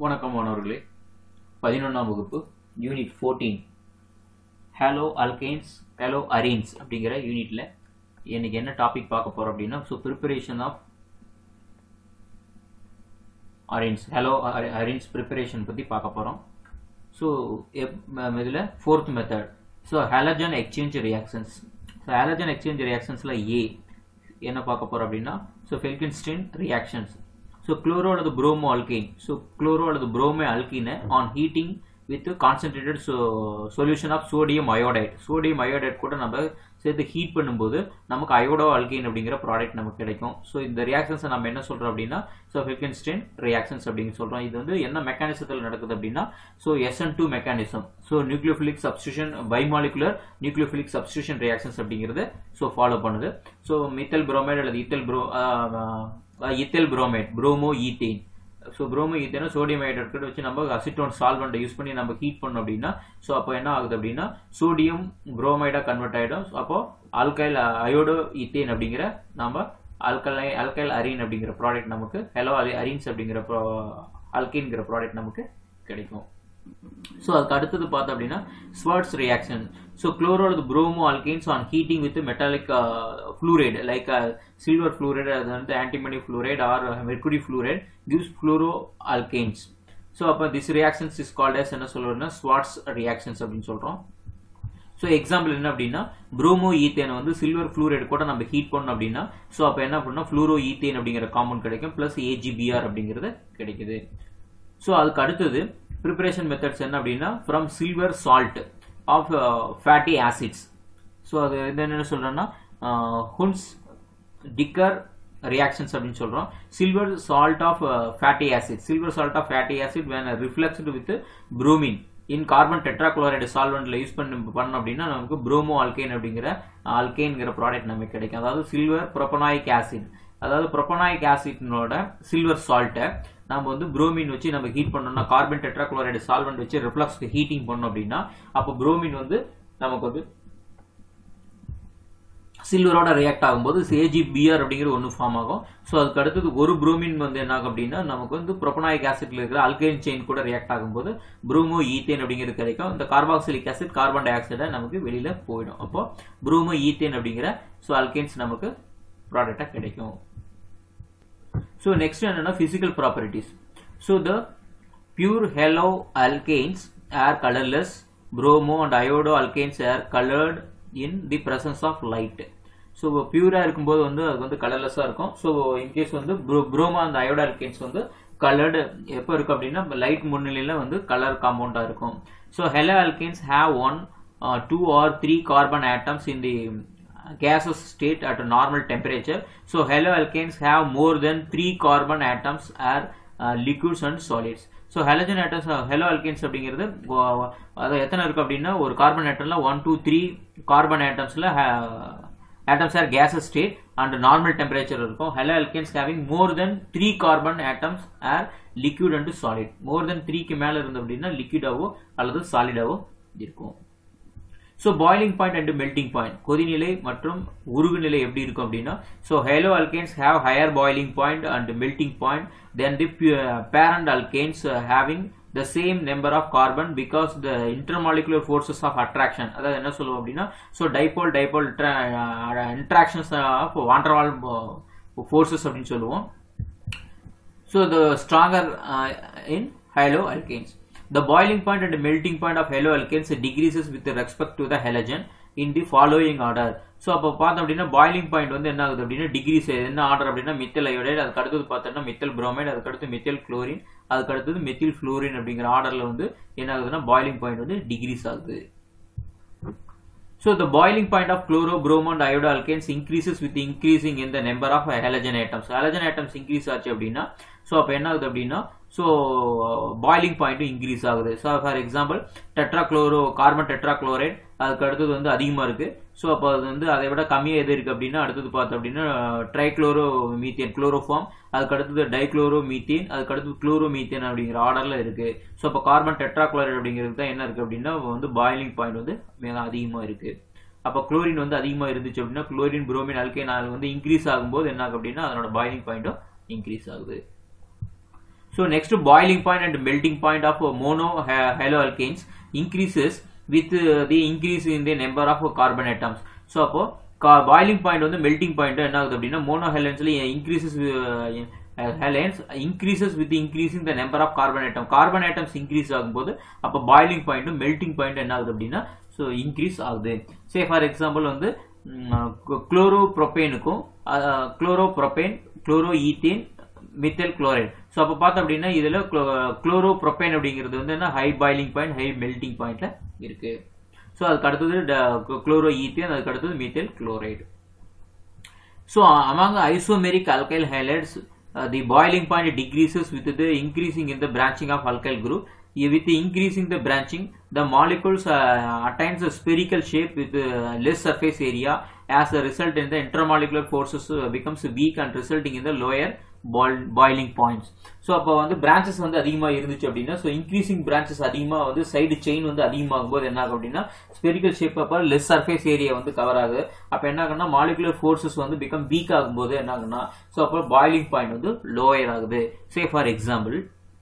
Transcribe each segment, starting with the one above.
வணக்கம் மாணவர்களே பதினொன்றாம் வகுப்பு unit fourteen halo alkanes halo arenes அப்படிங்கிற யூனிட்ல இன்னைக்கு என்ன டாபிக் பார்க்க போறோம் அப்படின்னா so preparation of arenes halo arenes preparation பற்றி பார்க்க போகிறோம் ஸோ இதில் fourth method so halogen exchange reactions so halogen exchange ரியாக்ஷன்ஸில் ஏ என்ன பார்க்க போகிறோம் அப்படின்னா so Finkelstein reactions so chloro அல்லது புரோமோ அல்கெயின் ஸோ குளோரோ அல்லது புரோமோ அல்கீனை on heating with concentrated solution of sodium iodide sodium iodide கூட நம்ம சேர்த்து ஹீட் பண்ணும்போது நமக்கு அயோடோ அல்கெயின் அப்படிங்கிற ப்ராடக்ட் நமக்கு கிடைக்கும் ஸோ இந்த ரியாக்ஷன்ஸை நம்ம என்ன சொல்கிறோம் அப்படின்னா ஸோ ஃபெல்கின்ஸ்டின் ரியாக்ஷன்ஸ் அப்படின்னு சொல்கிறோம் இது வந்து என்ன மெக்கானிசத்தில் நடக்குது அப்படின்னா so SN two mechanism so nucleophilic substitution bimolecular nucleophilic substitution reactions அப்படிங்கிறது ஸோ ஃபாலோ பண்ணுது ஸோ மித்தல் புரோமைட் அல்லது ethyl bro ethyl bromate bromo ethane so bromo ஈத்தேனை சோடியம் ஹைட்ரேட் வச்சு நம்ம அசிட்டோன் சால்வெண்ட்டை யூஸ் பண்ணி நம்ம ஹீட் பண்ணோம் அப்படின்னா ஸோ அப்போ என்ன ஆகுது அப்படின்னா சோடியம் புரோமைடாக கன்வெர்ட் ஆகிடும் அப்போ ஆல்கைல் அயோடோ ஈத்தேன் அப்படிங்கிற நம்ம ஆல்கலை ஆல்கைல் அரீன் அப்படிங்கிற ப்ராடக்ட் நமக்கு ஹெலோ அரீன்ஸ் அப்படிங்கிற அல்கின்கிற ப்ராடக்ட் நமக்கு கிடைக்கும் ஸோ அதுக்கு அடுத்தது பார்த்தோம் அப்படின்னா ஸ்வர்ட்ஸ் ரியாக்ஷன் ஸோ குளோரோ அல்லது bromo alkanes on heating with metallic fluoride like silver fluoride அது வந்து antimony fluoride or mercury fluoride gives fluoro alkanes so அப்போ this reactions is called S என்ன சொல்றோம்னா ஸ்வாட்ஸ் ரியாக்ஷன்ஸ் அப்படின்னு சொல்கிறோம் ஸோ எக்ஸாம்பிள் என்ன அப்படின்னா புரோமோ ஈத்தேனை வந்து சில்வர் ஃப்ளூரைடு கூட நம்ம ஹீட் பண்ணோம் அப்படின்னா ஸோ அப்போ என்ன பண்ணோம் ஃப்ளூரோ ஈத்தேன் அப்படிங்கிற காம்பவுண்ட் கிடைக்கும் ப்ளஸ் ஏஜிபிஆர் அப்படிங்கிறது கிடைக்குது ஸோ அதுக்கு அடுத்தது ப்ரிப்பரேஷன் மெத்தட்ஸ் என்ன அப்படின்னா from silver salt of fatty acids so அது இது என்ன சொல்கிறோன்னா ஹுன்ஸ் டிக்கர் ரியாக்ஷன்ஸ் அப்படின்னு சொல்கிறோம் silver salt of fatty acid silver salt of fatty acid when refluxed with bromine in carbon tetrachloride சால்வெண்ட்ல யூஸ் பண்ணி பண்ணோம் அப்படின்னா நமக்கு ப்ரோமோ ஆல்கேன் அப்படிங்கிற ஆல்கேன்கிற ப்ராடக்ட் நமக்கு கிடைக்கும் அதாவது சில்வர் ப்ரொபனாயிக் ஆசிட் அதாவது ப்ரொபனாயிக் ஆசிட்னோட சில்வர் சால்ட்டை நம்ம வந்து புரோமின் வச்சு நம்ம ஹீட் பண்ணோம்னா கார்பன் டெட்ராக்ளோரைடு சால்வெண்ட் வச்சு ரிஃப்ளக்ஸ்க்கு ஹீட்டிங் பண்ணோம் அப்படின்னா அப்போ புரோமின் வந்து நமக்கு வந்து சில்வரோட ரியாக்ட் ஆகும்போது ஏஜி பிஆர் அப்படிங்கிற ஒன்று ஃபார்ம் ஆகும் ஸோ அதுக்கு அடுத்தது ஒரு புரோமின் வந்து என்ன ஆகும் அப்படின்னா நமக்கு வந்து ப்ரொபனாயிக் ஆசிட்ல இருக்கிற அல்கைன் செயின் கூட ரியாக்ட் ஆகும்போது புரோமோ ஈத்தேன் அப்படிங்கிறது கிடைக்கும் இந்த கார்பாக்சிலிக் ஆசிட் கார்பன் டை ஆக்சைடை நமக்கு வெளியில போயிடும் அப்போ புரோமோ ஈத்தேன் அப்படிங்கிற ஸோ அல்கைன்ஸ் நமக்கு ப்ராடக்டாக கிடைக்கும் ஸோ நெக்ஸ்ட் என்னன்னா physical properties so the pure halo alkanes are colourless bromo and iodo alkanes are coloured in the presence of light so பியூராக இருக்கும்போது வந்து அது வந்து கலர்லெஸ்ஸாக இருக்கும் ஸோ இன்கேஸ் வந்து புரோமா அந்த அயோடோ அல்கெயின்ஸ் வந்து கலர்டு எப்போ இருக்கும் அப்படின்னா லைட் முன்னிலையில் வந்து கலர் காம்பவுண்டாக இருக்கும் so halo alkanes have one two or three carbon atoms in the gaseous state at a normal temperature. So haloalkanes have more than three carbon atoms are uh, liquids and solids. So halogen atoms halo alkanes அப்படிங்கிறது அது எத்தனை இருக்கு அப்படின்னா ஒரு carbon ஆட்டம்ல one two three carbon ஆட்டம்ஸ்ல atoms are gases state and normal temperature இருக்கும் halo alkanes having more than three carbon atoms are liquid and solid more than த்ரீக்கு மேல இருந்து அப்படின்னா லிக்விடாவோ அல்லது சாலிடாவோ இருக்கும் so boiling point and melting point கொதிநிலை மற்றும் உருகுநிலை எப்படி இருக்கும் அப்படின்னா so halo alkanes have higher boiling point and melting point than the parent alkanes having the same number of carbon because the intermolecular forces of attraction அதாவது என்ன சொல்லுவோம் அப்படின்னா so dipole dipole interactions of Van der Waals forces அப்படின்னு சொல்லுவோம் so the stronger in halo alkanes The boiling point and melting point of haloalkanes decreases with respect to the halogen in the following order. So அப்போ பார்த்தோம் அப்படின்னா boiling point வந்து என்ன ஆகுது அப்படின்னா decrease என்ன ஆர்டர் அப்படின்னா மித்தல் அயோடைட் அதுக்கு அடுத்தது பார்த்தோம்னா மித்தல் புரோமைட் அதுக்கு அடுத்து மித்தல் குளோரின் அதுக்கு அடுத்தது மெத்தில் ஃப்ளோரின் அப்படிங்கிற ஆர்டர்ல வந்து என்ன ஆகுதுன்னா பாய்லிங் பாயிண்ட் வந்து டிகிரிஸ் ஆகுது So the boiling point of chloro, bromo and iodoalkanes increases with increasing in the number of halogen atoms. Halogen atoms increase ஆச்சு அப்படின்னா ஸோ அப்போ என்ன ஆகுது அப்படின்னா ஸோ பாய்லிங் பாயிண்ட்டும் இன்க்ரீஸ் ஆகுது so for example tetrachloro carbon tetrachloride அதுக்கு அடுத்தது வந்து அதிகமாக இருக்கு ஸோ அப்போ அது வந்து அதை விட கம்மியாக எது இருக்கு அப்படின்னா அடுத்தது பார்த்தோம் அப்படின்னா ட்ரைக்ளோரோ மீத்தேன் குளோரோஃபார்ம் அதுக்கு அடுத்தது டைக்ளோரோ மீத்தேன் அதுக்கு அடுத்தது குளோரோ மீத்தேன் அப்படிங்கிற ஆர்டர்ல இருக்கு ஸோ அப்போ கார்பன் டெட்ராக்ளோரைட் அப்படிங்கிறது தான் என்ன இருக்கு அப்படின்னா வந்து பாய்லிங் பாயிண்ட் வந்து மிக அதிகமாக இருக்கு அப்போ குளோரின் வந்து அதிகமாக இருந்துச்சு அப்படின்னா குளோரின் புரோமின் அல்கைன் வந்து இன்க்ரீஸ் ஆகும்போது என்ன ஆகும் அப்படின்னா அதனோட பாய்லிங் பாயிண்ட்டும் இன்க்ரீஸ் ஆகுது So next boiling point and melting point of mono ha- haloalkanes increases with uh, the increase in the number of carbon atoms. So அப்போ பாயிலிங் பாயிண்ட் வந்து melting point என்ன ஆகுது அப்படின்னா மோனோ ஹெலன்ஸ்ல increases halons increases with increasing the number of carbon item carbon items increase ஆகும்போது அப்போ boiling பாயிண்ட்டும் melting point என்ன ஆகுது அப்படின்னா ஸோ இன்க்ரீஸ் ஆகுது சே ஃபார் எக்ஸாம்பிள் வந்து குளோரோ ப்ரொபேனுக்கும் chloro propane chloro ethane methyl chloride so அப்போ பார்த்தோம் அப்படின்னா இதில் குளோரோ ப்ரொபேன் அப்படிங்கிறது வந்து என்ன high boiling point high melting பாயிண்ட்ல இருக்கு ஸோ அதுக்கு அடுத்தது குளோரோ ஈத்தேன் அதுக்கு அடுத்தது methyl chloride so among isomeric alkyl halides uh, the boiling point decreases with the increasing in the branching of alkyl group Uh, with the increasing the branching the molecules uh, attains a spherical shape with uh, less surface area as a result in the intermolecular forces uh, becomes weak and resulting in the lower boil- boiling points so அப்போ வந்து branches வந்து அதிகமாக இருந்துச்சு அப்படின்னா so increasing branches அதிகமாக வந்து side chain வந்து அதிகமாகும் போது என்ன ஆகும் அப்படின்னா ஸ்பெரிக்கல் ஷேப் அப்போ லெஸ் சர்ஃபேஸ் ஏரியா வந்து கவர் ஆகுது அப்போ என்ன ஆகுன்னா மாலிகுலர் ஃபோர்ஸஸ் வந்து பிகம் வீக் ஆகும்போது என்ன ஆகுன்னா ஸோ அப்போ பாயிலிங் பாயிண்ட் வந்து லோயர் ஆகுது say for example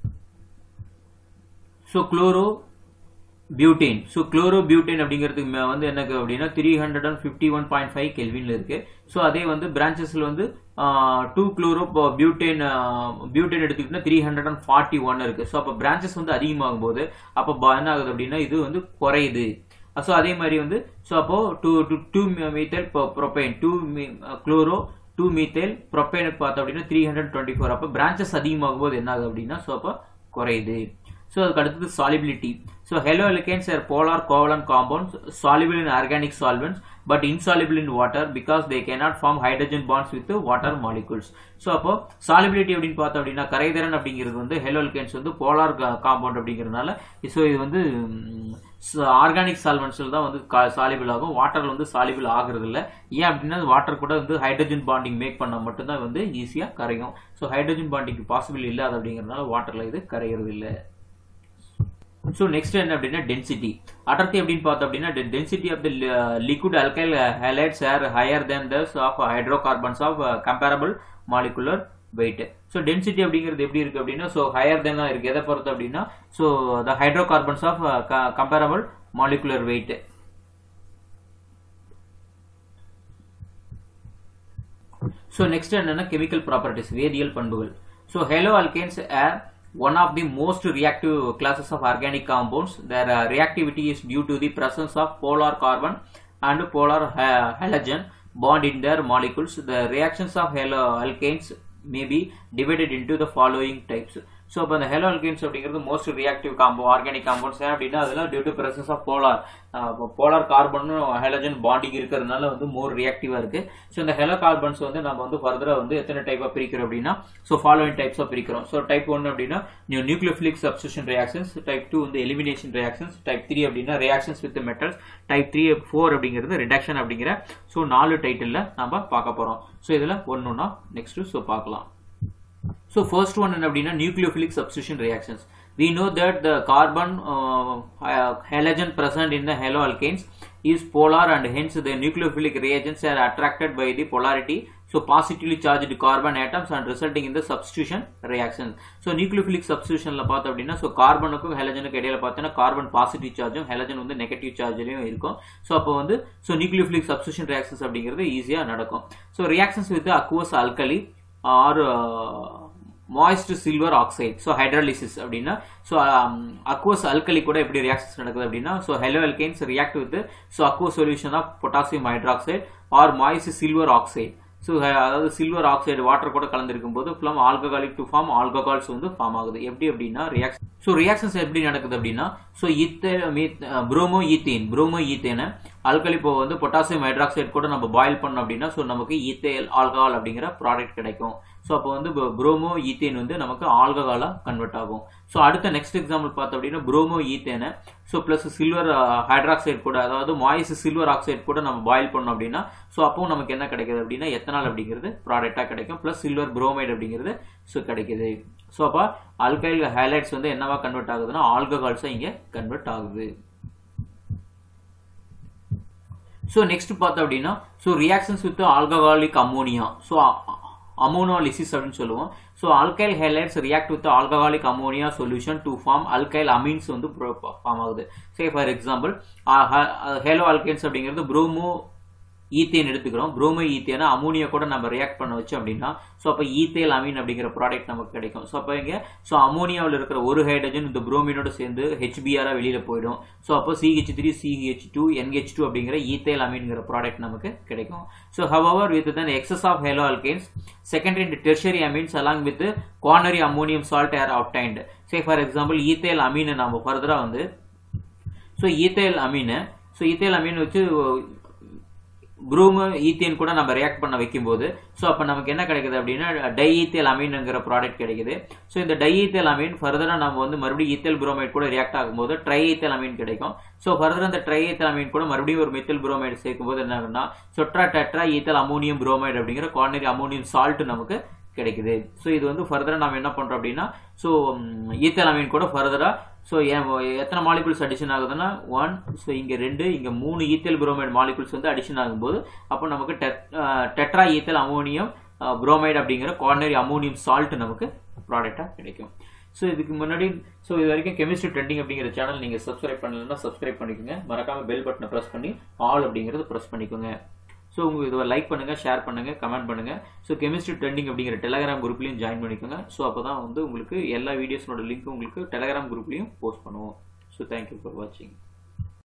so chloro butane so chloro butane அப்படிங்கிறதுக்கு மே- வந்து எனக்கு அப்படின்னா three hundred and fifty one point five கெல்வின்ல இருக்கு ஸோ அதே வந்து பிரான்ச்சஸ்ல வந்து டூ குளோரோ பியூட்டேன் பியூட்டேன் எடுத்துக்கிட்டா three hundred and forty one இருக்கு ஸோ அப்போ பிரான்ச்சஸ் வந்து அதிகமாகும் போது அப்போ ப- என்ன ஆகுது அப்படின்னா இது வந்து குறையுது ஸோ அதே மாதிரி வந்து ஸோ அப்போ two two two methyl propane two chloro two methyl ப்ரொபைனுக்கு பார்த்தோம் அப்படின்னா த்ரீ ஹண்ட்ரட் டுவெண்ட்டி ஃபோர் அப்போ பிரான்ச்சஸ் அதிகமாகும் போது என்ன ஆகுது அப்படின்னா ஸோ அப்போ குறையுது ஸோ அதுக்கு அடுத்தது solubility so halo alkanes are polar covalent compounds soluble in organic solvents but insoluble in water because they cannot form hydrogen bonds with water molecules so அப்போ சாலிபிலிட்டி அப்படின்னு பார்த்தோம் அப்படின்னா கரைதிறன் அப்படிங்கிறது வந்து ஹெலோ எலிகேன்ஸ் வந்து போலார் காம்பவுண்ட் அப்படிங்கிறதுனால ஸோ இது வந்து ஆர்கானிக் சால்வெண்ட்ஸில் தான் வந்து சாலிபிள் ஆகும் வாட்டர்ல வந்து சாலிபிள் ஆகுறது இல்ல ஏன் அப்படின்னா வாட்டர் கூட வந்து ஹைட்ரஜன் பாண்டிங் மேக் பண்ணா மட்டும்தான் வந்து ஈஸியாக கரையும் ஸோ ஹைட்ரஜன் பாண்டிங் பாசிபிள் இல்லாத அப்படிங்கிறதுனால வாட்டர்ல இது கரையிறது இல்லை ஸோ நெக்ஸ்ட் என்ன அப்படின்னா டென்சிட்டி அடர்த்தி அப்படின்னு பார்த்தோம் அப்படின்னா density of the liquid alkyl halides are higher than those of hydrocarbons of comparable molecular weight so density அப்படிங்கிறது எப்படி இருக்கு அப்படின்னா ஸோ ஹையர் தேன் இருக்கு எதை பொறுத்து அப்படின்னா so the hydrocarbons of comparable molecular weight so next என்னன்னா கெமிக்கல் ப்ராப்பர்ட்டிஸ் வேதியியல் பண்புகள் so halo alkanes are one of the most reactive classes of organic compounds. Their uh, reactivity is due to the presence of polar carbon and polar ha- halogen bond in their molecules. The reactions of halo alkanes may be divided into the following types. So இப்போ இந்த halo alkanes அப்படிங்கிறது most reactive compo organic compounds ஏன் அப்படின்னா அதெல்லாம் due to presence of polar polar கார்பனும் halogen bonding இருக்கிறதுனால வந்து மோர் ரியாக்டிவா இருக்கு ஸோ இந்த ஹெலோ கார்பன்ஸ் வந்து நம்ம வந்து ஃபர்தரா வந்து எத்தனை டைப்பா பிரிக்கிறோம் அப்படின்னா ஸோ ஃபாலோவிங் டைப்ஸா பிரிக்கிறோம் ஸோ டைப் ஒன் அப்படின்னா new nucleophilic substitution reactions type two வந்து எலிமினேஷன் ரியாக்ஷன்ஸ் டைப் த்ரீ அப்படின்னா reactions with metals type three four அப்படிங்கிறது ரிடக்ஷன் அப்படிங்கிற ஸோ நாலு டைட்டில் நம்ம பார்க்க போறோம் ஸோ இதுல ஒன்றுனா நெக்ஸ்ட் ஸோ பார்க்கலாம் So first one என்ன அப்படின்னா nucleophilic substitution reactions. We know that the carbon uh, halogen present in the haloalkanes is polar and hence the nucleophilic reagents are attracted by the polarity. So positively charged carbon atoms and resulting in the substitution reactions. So nucleophilic substitutionல பார்த்தோம் அப்படின்னா so கார்பனுக்கும் ஹெலஜனுக்கும் இடையில பார்த்தோன்னா carbon positive சார்ஜும் halogen வந்து negative சார்ஜ்லயும் இருக்கும் so அப்போ வந்து ஸோ நியூக்ளியோஃபிலிக் சப்ஸ்டியூஷன் ரியாக்ஷன்ஸ் அப்படிங்கிறது ஈஸியா நடக்கும் so reactions with aqueous alkali or moist silver oxide so hydrolysis அப்படின்னா ஸோ அக்வஸ் அல்கலி கூட எப்படி ரியாக்ஷன்ஸ் நடக்குது அப்படின்னா so halo alkanes react with so aqueous solution of potassium hydroxide or moist silver oxide so அதாவது silver oxide water கூட கலந்துருக்கும் போது from alcoholic to form alcohols வந்து ஃபார்ம் ஆகுது எப்படி அப்படின்னா ரியாக்ஷன் ஸோ ரியாக்ஷன்ஸ் எப்படி நடக்குது அப்படின்னா ஸோ இத்தே புரோமோ ஈத்தேன் புரோமோ ஈத்தேனை ஆல்கலி இப்போ வந்து பொட்டாசியம் ஹைட்ராக்சைடு கூட நம்ம பாயில் பண்ணோம் அப்படின்னா ஸோ நமக்கு ஈத்தேல் ஆல்கஹால் அப்படிங்கிற ப்ராடக்ட் கிடைக்கும் ஸோ அப்போ வந்து புரோமோ ஈத்தேன் வந்து நமக்கு ஆல்கஹாலாக கன்வெர்ட் ஆகும் ஸோ அடுத்த நெக்ஸ்ட் எக்ஸாம்பிள் பார்த்தோம் அப்படின்னா புரோமோ ஈத்தேனை ஸோ ப்ளஸ் சில்வர் ஹைட்ராக்சைடு கூட அதாவது மாய்ஸ் சில்வர் ஆக்சைடு கூட நம்ம பாயில் பண்ணோம் அப்படின்னா ஸோ அப்போ நமக்கு என்ன கிடைக்குது அப்படின்னா எத்தனால் அப்படிங்கிறது ப்ராடக்டாக கிடைக்கும் ப்ளஸ் சில்வர் புரோமைடு அப்படிங்கிறது ஸோ கிடைக்குது ஸோ அப்போ ஆல்கைல் ஹைலைட்ஸ் வந்து என்னவா கன்வெர்ட் ஆகுதுன்னா ஆல்கஹால்ஸாக இங்கே கன்வெர்ட் ஆகுது ஸோ நெக்ஸ்ட் பார்த்தோம் அப்படின்னா so reactions with alcoholic ammonia so ammonolysis அப்படின்னு சொல்லுவோம் so alkyl halides react with alcoholic ammonia solution to form alkyl amines வந்து ஃபார்ம் ஆகுது say for example haloalkanes அப்படிங்கிறது ப்ரோமோ ஈத்தேன் எடுத்துக்கிறோம் ப்ரோமோ ஈத்தேனை அமோனியா கூட நம்ம ரியாக்ட் பண்ண வச்சோம் அப்படின்னா ஸோ அப்போ ஈத்தேல் அமீன் அப்படிங்கிற ப்ராடக்ட் நமக்கு கிடைக்கும் ஸோ அப்போ இங்கே ஸோ அமோனியாவில் இருக்கிற ஒரு ஹைட்ரஜன் இந்த ப்ரோமினோட சேர்ந்து ஹெச்பிஆராக வெளியில் போயிடும் ஸோ அப்போ CH three CH two NH two அப்படிங்கிற ஈத்தேல் அமீன்ங்கிற ப்ராடக்ட் நமக்கு கிடைக்கும் so however with then excess of haloalkanes secondary and tertiary amines along with quaternary ammonium salt are obtained say for example ethyl அமீனை நம்ம ஃபர்தராக வந்து so ethyl அமீனை so ethyl amine வச்சு ப்ரூமு ஈத்தேன் கூட நம்ம ரியாக்ட் பண்ண வைக்கும்போது ஸோ அப்போ நமக்கு என்ன கிடைக்குது அப்படின்னா டைஈத்தேல் அமீனுங்கிற ப்ராடக்ட் கிடைக்குது ஸோ இந்த டைஈத்தேல் அமீன் ஃபர்தராக நம்ம வந்து மறுபடியும் ஈத்தேல் புரோமைட் கூட ரியாக்ட் ஆகும்போது ட்ரைஈத்தேல் அமீன் கிடைக்கும் ஸோ ஃபர்தர் அந்த ட்ரைஈத்தேல் அமீன் கூட மறுபடியும் ஒரு மெத்தில் புரோமைடு சேர்க்கும்போது என்ன ஆகுன்னா சொட்ரா டெட்ரா ஈத்தல் அமோனியம் புரோமைடு அப்படிங்கிற குவார்னரி அமோனியம் சால்ட் நமக்கு கிடைக்குது ஸோ இது வந்து ஃபர்தராக நம்ம என்ன பண்ணுறோம் அப்படின்னா ஸோ ஈத்தல் அமீன் கூட ஃபர்தராக ஸோ எத்தனை மாலிகுல்ஸ் அடிஷன் ஆகுதுன்னா ஒன் ஸோ இங்கே ரெண்டு இங்கே மூணு ஈத்தல் புரோமைடு மாலிகுல்ஸ் வந்து அடிஷன் ஆகும்போது அப்போ நமக்கு டெட்ரா ஈத்தல் அமோனியம் புரோமைடு அப்படிங்கிற கார்னரி அமோனியம் சால்ட் நமக்கு ப்ராடக்டாக கிடைக்கும் ஸோ இதுக்கு முன்னாடி ஸோ இது வரைக்கும் கெமிஸ்ட்ரி ட்ரெண்டிங் அப்படிங்கிற சேனல் நீங்கள் சப்ஸ்கிரைப் பண்ணலன்னா சப்ஸ்கிரைப் பண்ணிக்கோங்க மறக்காமல் பெல் பட்டனை ப்ரெஸ் பண்ணி ஆல் அப்படிங்கிறது ப்ரெஸ் பண்ணிக்கோங்க ஸோ உங்களுக்கு இதை லைக் பண்ணுங்கள் ஷேர் பண்ணுங்கள் கமெண்ட் பண்ணுங்கள் ஸோ கெமிஸ்ட்ரி ட்ரெண்டிங் அப்படிங்கிற டெலகிராம் குரூப்லையும் ஜாயின் பண்ணிக்கோங்க ஸோ அப்போ தான் வந்து உங்களுக்கு எல்லா வீடியோஸோட லிங்க் உங்களுக்கு டெலகிராம் குரூப்லையும் போஸ்ட் பண்ணுவோம் ஸோ தேங்க்யூ ஃபார் வாட்சிங்